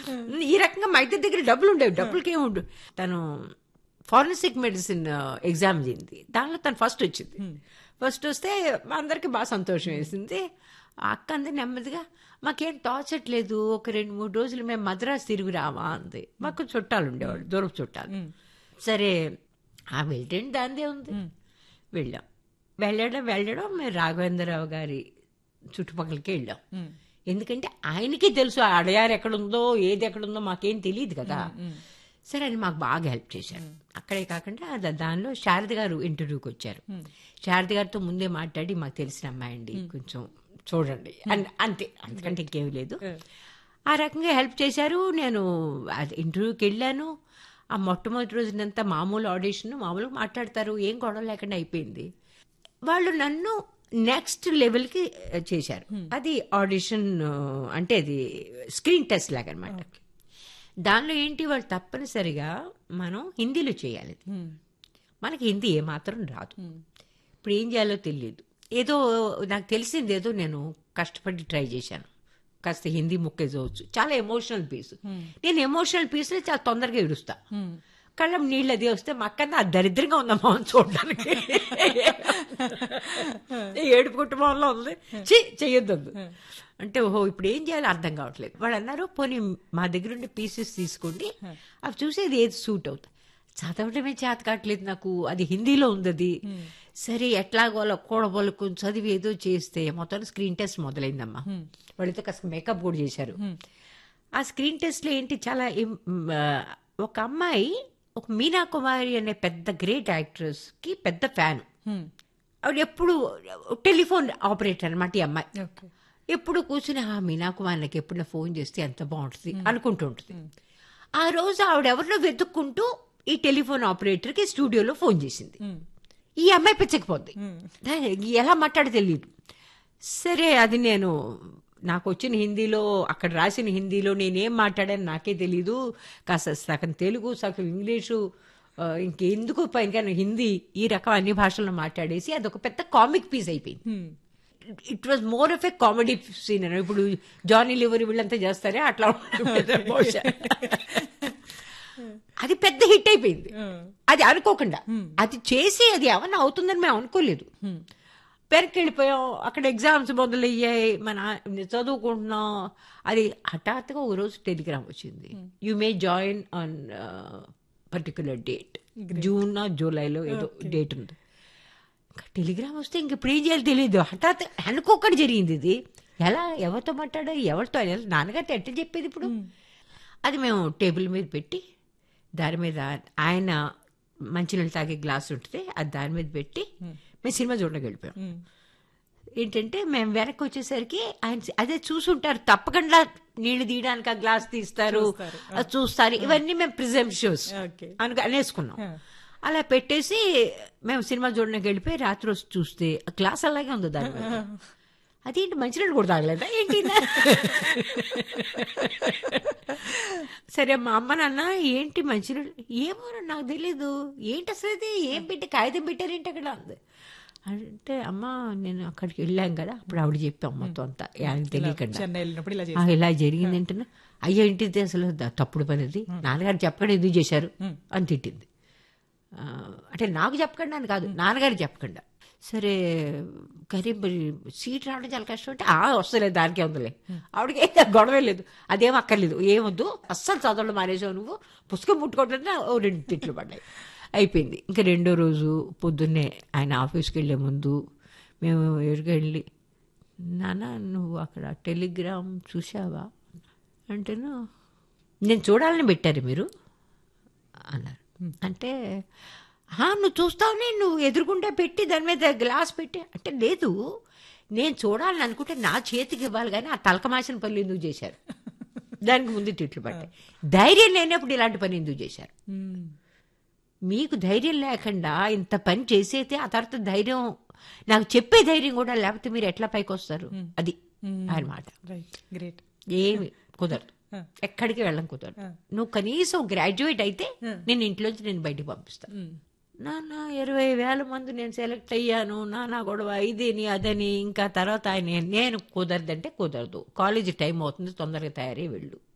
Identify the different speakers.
Speaker 1: ఈ రకంగా మా ఇద్దరి దగ్గర డబ్బులు ఉండేవి డబ్బులకి ఏమి ఉండు తను ఫారెన్సిక్ మెడిసిన్ ఎగ్జామ్ చేయింది దానిలో తను ఫస్ట్ వచ్చింది ఫస్ట్ వస్తే మా అందరికి బాగా సంతోషం వేసింది ఆ అక్క అంది నెమ్మదిగా మాకేం తోచట్లేదు ఒక రెండు మూడు రోజులు మేము మద్రాసు తిరిగి రావా అంది మాకు చుట్టాలు ఉండేవాళ్ళు దూరపు చుట్టాలు సరే ఆ వెళ్ళండి దాందే ఉంది వెళ్ళాం వెళ్ళడం వెళ్ళడం మేము రాఘవేంద్రరావు గారి చుట్టుపక్కలకి వెళ్ళాం ఎందుకంటే ఆయనకి తెలుసు ఆ అడయారు ఎక్కడుందో ఏది ఎక్కడుందో మాకేం తెలియదు కదా సరే అని మాకు బాగా హెల్ప్ చేశారు అక్కడే కాకుండా దా- దానిలో శారద గారు ఇంటర్వ్యూకి వచ్చారు శారద గారితో ముందే మాట్లాడి మాకు తెలిసిన అమ్మాయి అండి కొంచెం చూడండి అన్- అంతే అంతకంటే ఇంకేమీ లేదు ఆ రకంగా హెల్ప్ చేశారు నేను అది ఇంటర్వ్యూకి వెళ్ళాను ఆ మొట్టమొదటి రోజునంతా మామూలు ఆడిషన్ మామూలుగా మాట్లాడతారు ఏం గొడవ లేకుండా అయిపోయింది వాళ్ళు నన్ను నెక్స్ట్ లెవెల్కి చేశారు అది ఆడిషన్ అంటే అది స్క్రీన్ టెస్ట్ లాగా అనమాట దానిలో ఏంటి వాళ్ళు తప్పనిసరిగా మనం హిందీలో చేయాలి అది. మనకి హిందీ ఏమాత్రం రాదు ఇప్పుడు ఏం చేయాలో తెలియదు ఏదో నాకు తెలిసింది ఏదో నేను కష్టపడి ట్రై చేశాను కాస్త హిందీ ముక్కేజవచ్చు చాలా ఎమోషనల్ పీస్ నేను ఎమోషనల్ పీస్లో చాలా తొందరగా ఏడుస్తా కళ్ళం నీళ్ళు అది వస్తే మా అక్క ఆ దరిద్రంగా ఉందమ్మా అని చూడడానికి ఏడుపు కుటుంబంలో ఉంది చెయ్యి చెయ్యొద్దు అంటే ఓహో ఇప్పుడు ఏం చేయాలో అర్థం కావట్లేదు వాళ్ళు అన్నారు పోనీ మా దగ్గర ఉండే పీసెస్ తీసుకోండి అవి చూసేది ఏది సూట్ అవుతుంది చదవడమే చేత కావట్లేదు నాకు అది హిందీలో ఉంది అది సరే ఎట్లాగో అలా కూడబలుకుని చదివి ఏదో చేస్తే మొత్తం స్క్రీన్ టెస్ట్ మొదలైందమ్మా వాళ్ళతో కాస్త మేకప్ కూడా చేశారు ఆ స్క్రీన్ టెస్ట్లో ఏంటి చాలా ఇం- ఆ, ఒక అమ్మాయి ఒక మీనా కుమారి అనే పెద్ద గ్రేట్ యాక్ట్రెస్ కి పెద్ద ఫ్యాన్ ఆవిడ ఎప్పుడు టెలిఫోన్ ఆపరేటర్ అనమాట ఈ అమ్మాయి
Speaker 2: ఓకే
Speaker 1: ఎప్పుడు కూర్చుని ఆ మీనా కుమార్కి ఎప్పుడు ఫోన్ చేస్తే ఎంత బాగుంటుంది అనుకుంటూ ఉంటుంది ఆ రోజు ఆవిడ ఎవరినో వెతుక్కుంటూ ఈ టెలిఫోన్ ఆపరేటర్కి స్టూడియోలో ఫోన్ చేసింది ఈ అమ్మాయి పిచ్చకపోద్ది దాని- ఎలా మాట్లాడి తెలియదు సరే అది నేను నాకు వచ్చిన హిందీలో అక్కడ రాసిన హిందీలో నేనేం మాట్లాడాను నాకే తెలీదు కాస్త సగం తెలుగు సగం ఇంగ్లీషు ఆ, ఇంకెందుకు పైన హిందీ ఈ రకం అన్ని భాషల్లో మాట్లాడేసి అదొక పెద్ద కామిక్ పీస్ అయిపోయింది it was more of a comedy scene అని ఇప్పుడు జానీ లివర్ వీళ్ళంతా చేస్తారే అట్లా ఉంటుంది బహుశా అది పెద్ద హిట్ అయిపోయింది అది అనుకోకుండా అది చేసి అది ఏమన్నా అవుతుందని మేము అనుకోలేదు వెనక్కి వెళ్ళిపోయాం అక్కడ ఎగ్జామ్స్ మొదలయ్యాయి మన చదువుకుంటున్నాం అది హఠాత్తుగా ఒక రోజు టెలిగ్రామ్ వచ్చింది you may join on particular date June జూలైలో ఏదో డేట్ ఉంది ఇంకా టెలిగ్రామ్ వస్తే ఇంక ఇప్పుడు ఏం చేయాలో తెలియదు హఠాత్ అనుకోకుండా జరిగింది ఇది ఎలా ఎవరితో మాట్లాడాలి ఎవరితో ఎలా నాన్నగారితో ఎట్లా చెప్పేది ఇప్పుడు అది మేము టేబుల్ మీద పెట్టి దాని మీద ఆయన మంచినీళ్ళు తాగే గ్లాస్ ఉంటుంది అది దాని మీద పెట్టి మేము సినిమా చూడడానికి వెళ్ళిపోయాం ఏంటంటే మేము వెనక్కి వచ్చేసరికి ఆయన అదే చూసుంటారు తప్పకుండా నీళ్లు తీయడానికి ఆ గ్లాస్ తీస్తారు అది చూస్తారు ఇవన్నీ మేము ప్రిజంప్షన్స్
Speaker 2: Okay.
Speaker 1: అని అనేసుకున్నాం అలా పెట్టేసి మేము సినిమా చూడడానికి వెళ్ళిపోయి రాత్రి వచ్చి చూస్తే ఆ గ్లాస్ అలాగే ఉంది దాని మీద అదేంటి మంచినీళ్ళు కూడా తాగలేదా ఏంటి నా? సరే మా అమ్మ నాన్న ఏంటి మంచినీళ్ళు ఏమో నాకు తెలీదు ఏంటి అసలు ఇది ఏం పెట్టి కాగితం పెట్టారేంటి అక్కడ అంది అంటే అమ్మ నేను అక్కడికి వెళ్ళాం కదా అప్పుడు ఆవిడ చెప్పాం మొత్తం అంతా ఆయనకి తెలియకుండా
Speaker 2: చెన్నై వెళ్ళినప్పుడు ఇలా
Speaker 1: ఆ, ఇలా జరిగింది అంటున్నా అయ్యో ఏంటిది అసలు ద- తప్పుడు పనిది నాన్నగారు చెప్పకుండా ఎందుకు చేశారు అని తిట్టింది ఆ, అంటే నాకు చెప్పకుండా అని కాదు నాన్నగారు చెప్పకుండా సరే కరీ మరి సీట్ రావడం చాలా కష్టం అంటే ఆ వస్తలేదు దానికే ఉందిలే ఆవిడకి ఏం గొడవే లేదు అదేం అక్కర్లేదు ఏమొద్దు అస్సలు చదవడం మానేసావు నువ్వు పుస్తకం ముట్టుకోవట్లేదు ఓ రెండు తిట్లు పడ్డాయి అయిపోయింది ఇంకా రెండో రోజు పొద్దున్నే ఆయన ఆఫీస్కి వెళ్ళే ముందు మేము ఎదురుగా వెళ్ళి నాన్న నువ్వు అక్కడ టెలిగ్రామ్ చూసావా అంటేను నేను చూడాలని పెట్టారు మీరు అన్నారు అంటే "హా, నువ్వు చూస్తావని నువ్వు ఎదురుకుండా పెట్టి దాని మీద గ్లాస్ పెట్టి అంటే లేదు నేను చూడాలని అనుకుంటే నా చేతికి ఇవ్వాలి కానీ ఆ తలకమాసిన పనులు ఎందుకు చేశారు దానికి ముందు తిట్లు పట్టాయి ధైర్యం లేనప్పుడు ఇలాంటి పని ఎందుకు చేశారు మీకు ధైర్యం లేకుండా ఇంత పని చేసేతే ఆ తర్వాత ధైర్యం నాకు చెప్పే ధైర్యం కూడా లేకపోతే మీరు ఎట్లా పైకి వస్తారు అది ఆయన మాట
Speaker 2: రైట్ గ్రేట్
Speaker 1: ఏమి కుదరదు ఎక్కడికి వెళ్ళం కుదరదు నువ్వు కనీసం గ్రాడ్యుయేట్ అయితే నేను ఇంట్లోంచి నేను బయటికి పంపిస్తాను నాన్న ఇరవై వేల మంది నేను సెలెక్ట్ అయ్యాను నాన్న గొడవ ఇదని అదని ఇంకా తర్వాత ఆయన నేను కుదరదంటే కుదరదు కాలేజీ టైం అవుతుంది తొందరగా తయారై వెళ్ళు